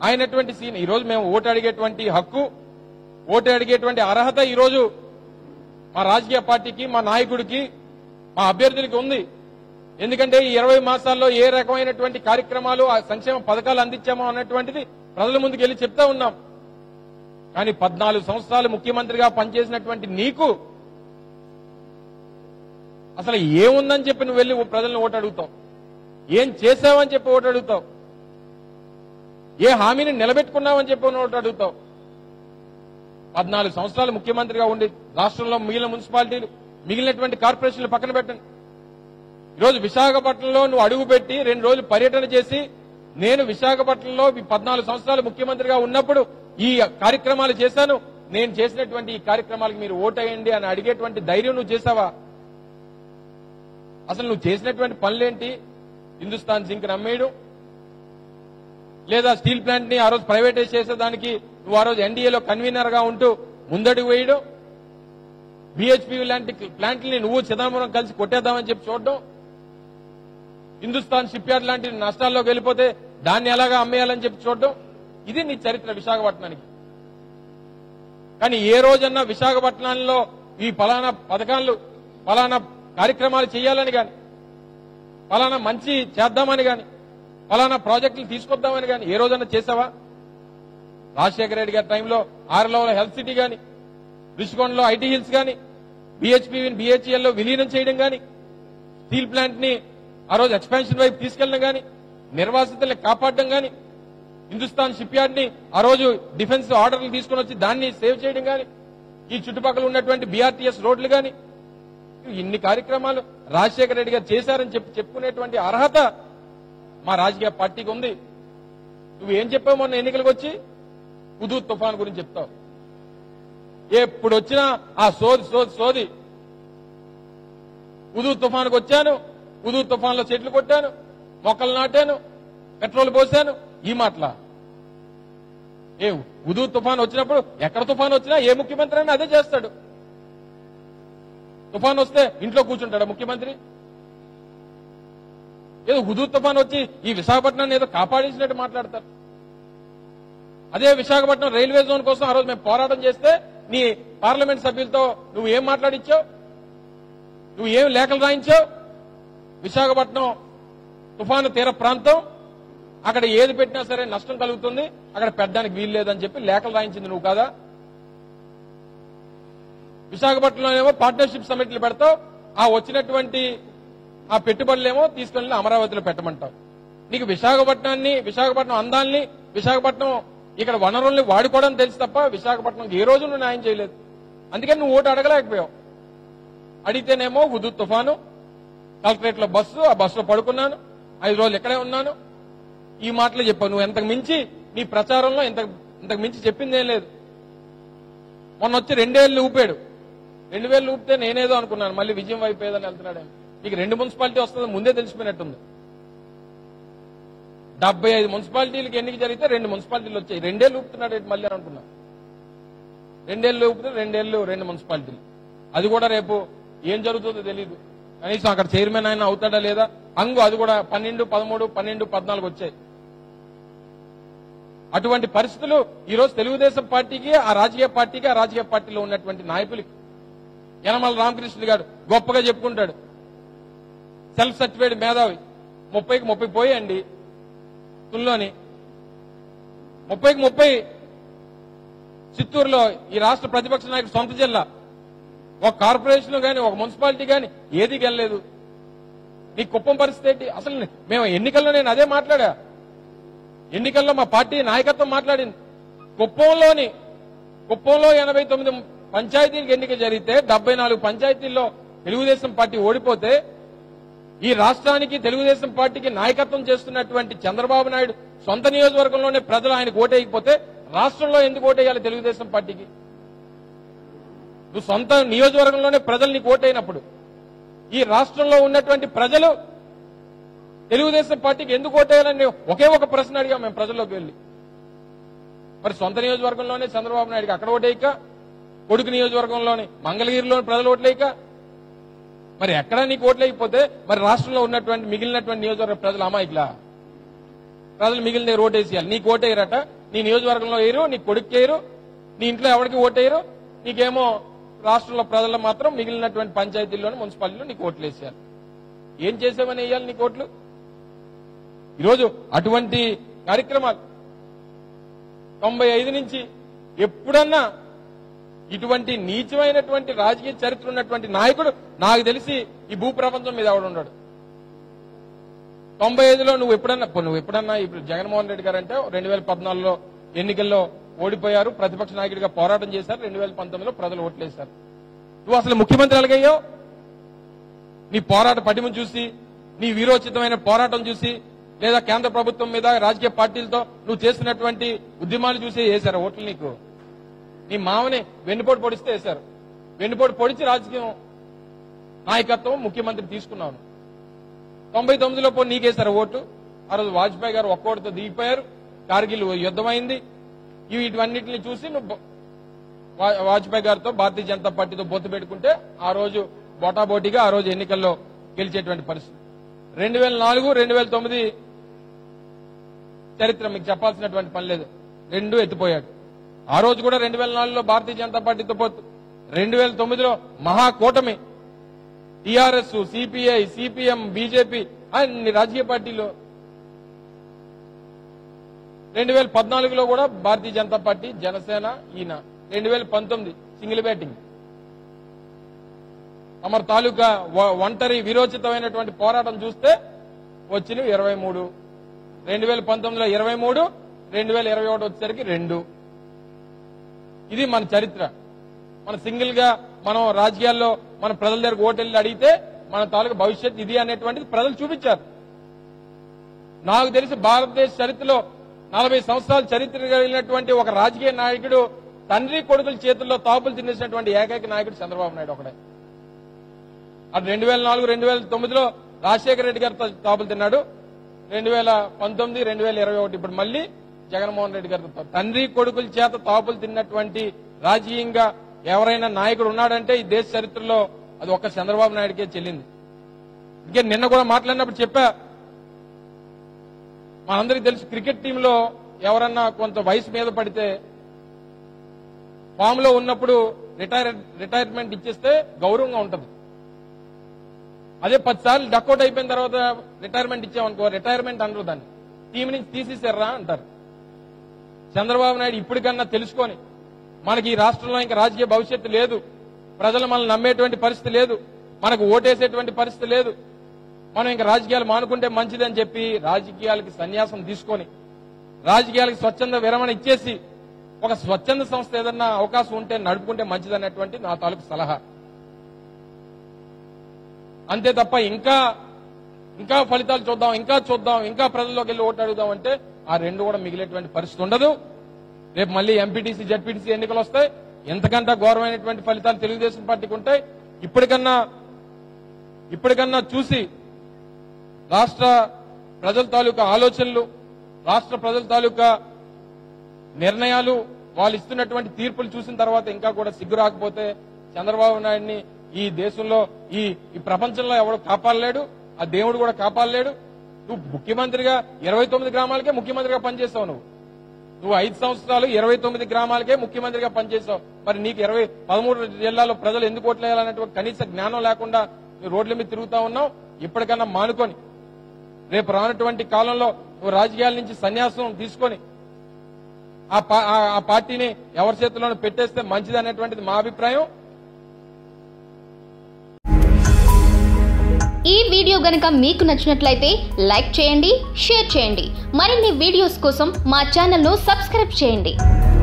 ఆయనటువంటి scene ఈ రోజు మేము ఓటు అడిగేటువంటి హక్కు ఓటు అడిగేటువంటి అర్హత ఈ రోజు మా రాజకీయ పార్టీకి మా నాయకుడికి మా అభ్యర్థులకి ఉంది ఎందుకంటే ఈ ఇరవై మాసాల్లో ఏ రకమైనటువంటి కార్యక్రమాలు ఆ సంక్షేమ పథకాలు అందించామో అన్నటువంటిది ప్రజల ముందుకు వెళ్ళి చెప్తా ఉన్నాం కానీ పద్నాలుగు సంవత్సరాలు ముఖ్యమంత్రిగా పనిచేసినటువంటి నీకు అసలు ఏముందని చెప్పి నువ్వు వెళ్ళి ప్రజలను ఓటు అడుగుతావు ఏం చేసావని చెప్పి ఓటు అడుగుతావు ఏ హామీని నిలబెట్టుకున్నావని చెప్పి ఓటు అడుగుతావు పద్నాలుగు సంవత్సరాలు ముఖ్యమంత్రిగా ఉండి రాష్ట్రంలో మిగిలిన మున్సిపాలిటీలు మిగిలినటువంటి కార్పొరేషన్లు పక్కన పెట్టండి ఈరోజు విశాఖపట్నంలో నువ్వు అడుగుపెట్టి రెండు రోజులు పర్యటన చేసి నేను విశాఖపట్నంలో ఈ పద్నాలుగు సంవత్సరాలు ముఖ్యమంత్రిగా ఉన్నప్పుడు ఈ కార్యక్రమాలు చేశాను నేను చేసినటువంటి ఈ కార్యక్రమాలకు మీరు ఓటేయండి అని అడిగేటువంటి ధైర్యం నువ్వు చేసావా అసలు నువ్వు చేసినటువంటి పనులేంటి హిందుస్థాన్ జింక్ నమ్మేయడం లేదా స్టీల్ ప్లాంట్ ని ఆ రోజు ప్రైవేటైజ్ చేసేదానికి నువ్వు ఆ రోజు ఎన్డీఏలో కన్వీనర్ గా ఉంటూ ముందడుగు వేయడం బిహెచ్పి లాంటి ప్లాంట్ని నువ్వు చిదంబరం కలిసి కొట్టేద్దామని చెప్పి చూడడం హిందుస్థాన్ షిప్ యార్డ్ లాంటి నష్టాల్లోకి వెళ్ళిపోతే దాన్ని ఎలాగా అమ్మేయాలని చెప్పి చూడడం ఇది నీ చరిత్ర విశాఖపట్నానికి కానీ ఏ రోజన్నా విశాఖపట్నంలో ఈ ఫలానా పథకాలు ఫలానా కార్యక్రమాలు చేయాలని గాని ఫలానా మంచి చేద్దామని గాని ఫలానా ప్రాజెక్టులు తీసుకొద్దామని గాని ఏ రోజన్నా చేసావా రాజశేఖర రెడ్డి గారి టైంలో ఆరులో హెల్త్ సిటీ గాని రిషికొండలో ఐటీ హిల్స్ గాని బిహెచ్పి బిహెచ్ఎల్ లో విలీనం చేయడం గాని స్టీల్ ప్లాంట్ ని ఆ రోజు ఎక్స్పాన్షన్ వైపు తీసుకెళ్లడం గాని నిర్వాసితుల్ని కాపాడడం గాని హిందుస్థాన్ షిప్ యార్డ్ ని ఆ రోజు డిఫెన్స్ ఆర్డర్లు తీసుకొని వచ్చి దాన్ని సేవ్ చేయడం గాని ఈ చుట్టుపక్కల ఉన్నటువంటి బీఆర్టీఎస్ రోడ్లు గాని ఇన్ని కార్యక్రమాలు రాజశేఖర రెడ్డి గారు చేశారని చెప్పి చెప్పుకునేటువంటి అర్హత మా రాజకీయ పార్టీకి ఉంది నువ్వు ఏం చెప్పావు మొన్న ఎన్నికలకు వచ్చి ఉదూ తుఫాన్ గురించి చెప్తావు ఎప్పుడు వచ్చినా ఆ సోది సోది సోది ఉదూ తుఫాన్కి వచ్చాను ఉదూ తుఫాన్లో చెట్లు కొట్టాను మొక్కలు నాటాను పెట్రోల్ పోసాను ఈ మాటల ఏ ఉదూ తుఫాన్ వచ్చినప్పుడు ఎక్కడ తుఫాన్ వచ్చినా ఏ ముఖ్యమంత్రి అయినా అదే చేస్తాడు తుఫాన్ వస్తే ఇంట్లో కూర్చుంటాడా ముఖ్యమంత్రి ఏదో హుదూ తుఫాన్ వచ్చి ఈ విశాఖపట్నాన్ని ఏదో కాపాడేసినట్టు మాట్లాడతారు అదే విశాఖపట్నం రైల్వే జోన్ కోసం ఆ రోజు మేము పోరాటం చేస్తే నీ పార్లమెంట్ సభ్యులతో నువ్వు ఏం మాట్లాడించావు నువ్వు ఏం లేఖలు రాయించావు విశాఖపట్నం తుఫాను తీర ప్రాంతం అక్కడ ఏది పెట్టినా సరే నష్టం కలుగుతుంది అక్కడ పెట్టడానికి వీలు లేదని చెప్పి లేఖలు రాయించింది నువ్వు కాదా విశాఖపట్నంలో ఏమో పార్ట్నర్షిప్ సమిట్లు పెడతావు ఆ వచ్చినటువంటి ఆ పెట్టుబడులేమో తీసుకెళ్లి అమరావతిలో పెట్టమంటావు నీకు విశాఖపట్నాన్ని విశాఖపట్నం అందాల్ని విశాఖపట్నం ఇక్కడ వనరుల్ని వాడుకోవడం తెలుసు తప్ప విశాఖపట్నం ఏ రోజు నువ్వు న్యాయం చేయలేదు అందుకని నువ్వు ఓటు అడగలేకపోయావు అడిగితేనేమో హుదూ తుఫాను కలెక్టరేట్ లో బస్సు ఆ బస్సులో పడుకున్నాను ఐదు రోజులు ఇక్కడే ఉన్నాను ఈ మాటలు చెప్పావు నువ్వు ఎంతకు మించి నీ ప్రచారంలో ఇంత ఇంతకు మించి చెప్పిందేం లేదు మొన్న వచ్చి రెండేళ్ళు ఊపాడు రెండు వేలు ఊపితే నేనేదో అనుకున్నాను మళ్ళీ విజయం వైపు ఏదని వెళ్తున్నాడు నీకు రెండు మున్సిపాలిటీ వస్తుందో ముందే తెలిసిపోయినట్టుంది డెబ్బై ఐదు మున్సిపాలిటీలకు ఎన్నిక జరిగితే రెండు మున్సిపాలిటీలు వచ్చాయి రెండేళ్ళు ఊపుతున్నాడు ఏంటి మళ్ళీ అని అనుకున్నా రెండేళ్ళు ఊపితే రెండేళ్ళు రెండు మున్సిపాలిటీలు అది కూడా రేపు ఏం జరుగుతుందో తెలియదు కనీసం అక్కడ చైర్మన్ ఆయన అవుతాడా లేదా అంగు అది కూడా పన్నెండు పదమూడు పన్నెండు పద్నాలుగు వచ్చాయి అటువంటి పరిస్థితులు ఈ రోజు తెలుగుదేశం పార్టీకి ఆ రాజకీయ పార్టీకి ఆ రాజకీయ పార్టీలో ఉన్నటువంటి నాయకులకి యనమల రామకృష్ణ గారు గొప్పగా చెప్పుకుంటాడు సెల్ఫ్ సర్టిఫైడ్ మేధావి ముప్పైకి ముప్పై పోయండి తుల్లోని ముప్పైకి ముప్పై చిత్తూరులో ఈ రాష్ట్ర ప్రతిపక్ష నాయకుడు సొంత జిల్లా ఒక కార్పొరేషన్ గాని ఒక మున్సిపాలిటీ గాని ఏది గెలలేదు నీ కుప్పం పరిస్థితి ఏంటి అసలు మేము ఎన్నికల్లో నేను అదే మాట్లాడా ఎన్నికల్లో మా పార్టీ నాయకత్వం మాట్లాడింది కుప్పంలోని కుప్పంలో ఎనభై తొమ్మిది పంచాయతీలకు ఎన్నిక జరిగితే డెబ్బై నాలుగు పంచాయతీల్లో తెలుగుదేశం పార్టీ ఓడిపోతే ఈ రాష్ట్రానికి తెలుగుదేశం పార్టీకి నాయకత్వం చేస్తున్నటువంటి చంద్రబాబు నాయుడు సొంత నియోజకవర్గంలోనే ప్రజలు ఆయనకు ఓటేయకపోతే రాష్ట్రంలో ఎందుకు ఓటేయాలి తెలుగుదేశం పార్టీకి నువ్వు సొంత నియోజకవర్గంలోనే ప్రజలు నీకు ఓటైనప్పుడు ఈ రాష్ట్రంలో ఉన్నటువంటి ప్రజలు తెలుగుదేశం పార్టీకి ఎందుకు ఓటేయాలని ఒకే ఒక ప్రశ్న అడిగాం మేము ప్రజల్లోకి వెళ్ళి మరి సొంత నియోజకవర్గంలోనే చంద్రబాబు నాయుడుకి అక్కడ ఓటేయక కొడుకు నియోజకవర్గంలోని మంగళగిరిలోని ప్రజలు ఓట్లేయక మరి ఎక్కడ నీకు ఓట్లేకపోతే మరి రాష్ట్రంలో ఉన్నటువంటి మిగిలినటువంటి నియోజకవర్గ ప్రజలు అమాయకులా ప్రజలు మిగిలిన దగ్గర ఓటేసేయాలి నీకు ఓటేయరట నీ నియోజకవర్గంలో వేయరు నీ కొడుకు వేయరు నీ ఇంట్లో ఎవరికి ఓటేయరు నీకేమో రాష్ట్రంలో ప్రజలు మాత్రం మిగిలినటువంటి పంచాయతీల్లోని మున్సిపాలిటీలో నీకు ఓట్లు వేసారు ఏం చేసామని వేయాలి నీకు ఓట్లు ఈరోజు అటువంటి కార్యక్రమాలు తొంభై ఐదు నుంచి ఎప్పుడన్నా ఇటువంటి నీచమైనటువంటి రాజకీయ చరిత్ర ఉన్నటువంటి నాయకుడు నాకు తెలిసి ఈ భూ ప్రపంచం మీద ఎవడు ఉన్నాడు తొంభై ఐదులో నువ్వు ఎప్పుడన్నా పో, నువ్వు ఎప్పుడన్నా ఇప్పుడు జగన్మోహన్ రెడ్డి గారు అంటే రెండు వేల పద్నాలుగులో ఎన్నికల్లో ఓడిపోయారు ప్రతిపక్ష నాయకుడిగా పోరాటం చేశారు రెండు వేల పంతొమ్మిదిలో ప్రజలు ఓట్లేశారు నువ్వు అసలు ముఖ్యమంత్రి ఎలాగయ్యావు నీ పోరాట పటిమ చూసి నీ వీరోచితమైన పోరాటం చూసి లేదా కేంద్ర ప్రభుత్వం మీద రాజకీయ పార్టీలతో నువ్వు చేస్తున్నటువంటి ఉద్యమాలు చూసి వేశారు ఓట్లు నీకు నీ మామని వెన్నుపోటు పొడిస్తే వేశారు వెన్నుపోటు పొడిచి రాజకీయం నాయకత్వం ముఖ్యమంత్రి తీసుకున్నావు తొంభై తొమ్మిదిలో పో నీకేశారు ఓటు ఆ రోజు వాజ్పేయి గారు ఒక్కోటితో దిగిపోయారు కార్గిల్ యుద్ధమైంది ఇవి వీటన్నిటిని చూసి నువ్వు బ- వా- వాజ్పేయి గారితో భారతీయ జనతా పార్టీతో బొత్తు పెట్టుకుంటే ఆ రోజు బోటాబోటీగా ఆ రోజు ఎన్నికల్లో గెలిచేటువంటి పరిస్థితి రెండు వేల నాలుగు రెండు వేల తొమ్మిది చరిత్ర మీకు చెప్పాల్సినటువంటి పని లేదు రెండు ఎత్తిపోయాడు ఆ రోజు కూడా రెండు వేల నాలుగులో భారతీయ జనతా పార్టీతో పొత్తు రెండు వేల తొమ్మిదిలో మహాకూటమి టిఆర్ఎస్ సిపిఐ సిపిఎం బీజేపీ అన్ని రాజకీయ పార్టీలు రెండు వేల పద్నాలుగులో కూడా భారతీయ జనతా పార్టీ జనసేన ఈయన రెండు వేల పంతొమ్మిది సింగిల్ బ్యాటింగ్ తమరు తాలూకా వ- ఒంటరి విరోచితమైనటువంటి పోరాటం చూస్తే వచ్చినవి ఇరవై మూడు రెండు వేల పంతొమ్మిదిలో ఇరవై మూడు రెండు వేల ఇరవై ఒకటి వచ్చేసరికి రెండు ఇది మన చరిత్ర మన సింగిల్ గా మనం రాజకీయాల్లో మన ప్రజల దగ్గర ఓటెళ్ళి అడిగితే మన తాలూకా భవిష్యత్ ఇది అనేటువంటిది ప్రజలు చూపించారు నాకు తెలిసి భారతదేశ చరిత్రలో నలభై సంవత్సరాల చరిత్ర కలిగినటువంటి ఒక రాజకీయ నాయకుడు తండ్రి కొడుకుల చేతుల్లో తాపులు తినేసినటువంటి ఏకైక నాయకుడు చంద్రబాబు నాయుడు ఒకడే అది రెండు వేల నాలుగు రెండు వేల తొమ్మిదిలో రాజశేఖర రెడ్డి గారు తా- తాపులు తిన్నాడు రెండు వేల పంతొమ్మిది రెండు వేల ఇరవై ఒకటి ఇప్పుడు మళ్ళీ జగన్మోహన్ రెడ్డి గారితో తా- తండ్రి కొడుకుల చేత తాపులు తిన్నటువంటి రాజకీయంగా ఎవరైనా నాయకుడు ఉన్నాడంటే ఈ దేశ చరిత్రలో అది ఒక్క చంద్రబాబు నాయుడుకే చెల్లింది ఇంకే నిన్న కూడా మాట్లాడినప్పుడు చెప్పా మనందరికీ తెలుసు క్రికెట్ టీంలో ఎవరన్నా కొంత వయసు మీద పడితే ఫామ్ లో ఉన్నప్పుడు రిటైర్ రిటైర్మెంట్ ఇచ్చేస్తే గౌరవంగా ఉంటుంది అదే పది సార్లు డక్అౌట్ అయిపోయిన తర్వాత రిటైర్మెంట్ ఇచ్చామనుకో రిటైర్మెంట్ అనరు దాన్ని టీం నుంచి తీసేసారా అంటారు చంద్రబాబు నాయుడు ఇప్పటికన్నా తెలుసుకొని మనకి ఈ రాష్ట్రంలో ఇంకా రాజకీయ భవిష్యత్తు లేదు ప్రజలు మనల్ని నమ్మేటువంటి పరిస్థితి లేదు మనకు ఓటేసేటువంటి పరిస్థితి లేదు మనం ఇంకా రాజకీయాలు మానుకుంటే మంచిదని చెప్పి రాజకీయాలకి సన్యాసం తీసుకొని రాజకీయాలకి స్వచ్ఛంద విరమణ ఇచ్చేసి ఒక స్వచ్ఛంద సంస్థ ఏదన్నా అవకాశం ఉంటే నడుపుకుంటే మంచిదనేటువంటి నా తాలూకు సలహా అంతే తప్ప ఇంకా ఇంకా ఫలితాలు చూద్దాం ఇంకా చూద్దాం ఇంకా ప్రజల్లోకి వెళ్ళి ఓటు అడుగుదాం అంటే ఆ రెండు కూడా మిగిలేటువంటి పరిస్థితి ఉండదు రేపు మళ్ళీ ఎంపీటీసీ జడ్పీటీసీ ఎన్నికలు వస్తాయి ఎంతకంటే ఘోరమైనటువంటి ఫలితాలు తెలుగుదేశం పార్టీకి ఉంటాయి ఇప్పటికన్నా ఇప్పటికన్నా చూసి రాష్ట్ర ప్రజల తాలూకా ఆలోచనలు రాష్ట్ర ప్రజల తాలూకా నిర్ణయాలు వాళ్ళు ఇస్తున్నటువంటి తీర్పులు చూసిన తర్వాత ఇంకా కూడా సిగ్గు రాకపోతే చంద్రబాబు నాయుడిని ఈ దేశంలో ఈ ఈ ప్రపంచంలో ఎవడు కాపాడలేడు ఆ దేవుడు కూడా కాపాడలేడు నువ్వు ముఖ్యమంత్రిగా ఇరవై తొమ్మిది గ్రామాలకే ముఖ్యమంత్రిగా పనిచేస్తావు నువ్వు నువ్వు ఐదు సంవత్సరాలు ఇరవై తొమ్మిది గ్రామాలకే ముఖ్యమంత్రిగా పనిచేసావు మరి నీకు ఇరవై పదమూడు జిల్లాలో ప్రజలు ఎందుకు ఓట్లేయాలనేటువంటి కనీస జ్ఞానం లేకుండా నువ్వు రోడ్ల మీద తిరుగుతా ఉన్నావు ఇప్పటికన్నా మానుకొని రేపు రానటువంటి కాలంలో నువ్వు రాజకీయాల నుంచి సన్యాసం తీసుకొని ఆ పా- ఆ- ఆ పార్టీని ఎవరి చేతిలోనూ పెట్టేస్తే మంచిది అనేటువంటిది మా అభిప్రాయం ఈ వీడియో గనుక మీకు నచ్చినట్లయితే లైక్ చేయండి షేర్ చేయండి మరిన్ని వీడియోస్ కోసం మా ఛానల్ను సబ్స్క్రైబ్ చేయండి